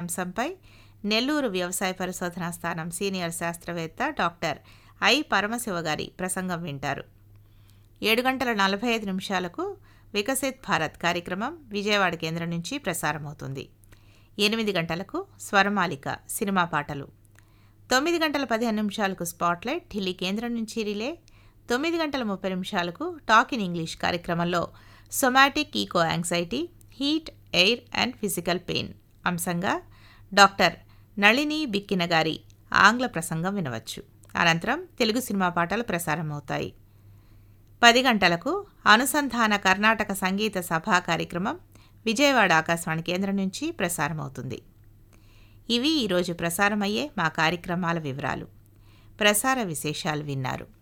అంశంపై నెల్లూరు వ్యవసాయ పరిశోధనా స్థానం సీనియర్ శాస్త్రవేత్త డాక్టర్ ఐ పరమశివ గారి ప్రసంగం వింటారు ఏడు గంటల నలభై ఐదు నిమిషాలకు వికసిత్ భారత్ కార్యక్రమం విజయవాడ కేంద్రం నుంచి ప్రసారమవుతుంది ఎనిమిది గంటలకు స్వరమాలిక సినిమా పాటలు తొమ్మిది గంటల పదిహేను నిమిషాలకు స్పాట్లైట్ ఢిల్లీ కేంద్రం నుంచి రిలే తొమ్మిది గంటల ముప్పై నిమిషాలకు టాక్ ఇన్ ఇంగ్లీష్ కార్యక్రమంలో somatic eco anxiety heat air and physical pain అంశంగా డాక్టర్ నళిని బిక్కిన గారి ఆంగ్ల ప్రసంగం వినవచ్చు అనంతరం తెలుగు సినిమా పాటలు ప్రసారమవుతాయి పది గంటలకు అనుసంధాన కర్ణాటక సంగీత సభా కార్యక్రమం విజయవాడ ఆకాశవాణి కేంద్రం నుంచి ప్రసారమవుతుంది ఇవి ఈరోజు ప్రసారమయ్యే మా కార్యక్రమాల వివరాలు ప్రసార విశేషాలు విన్నారు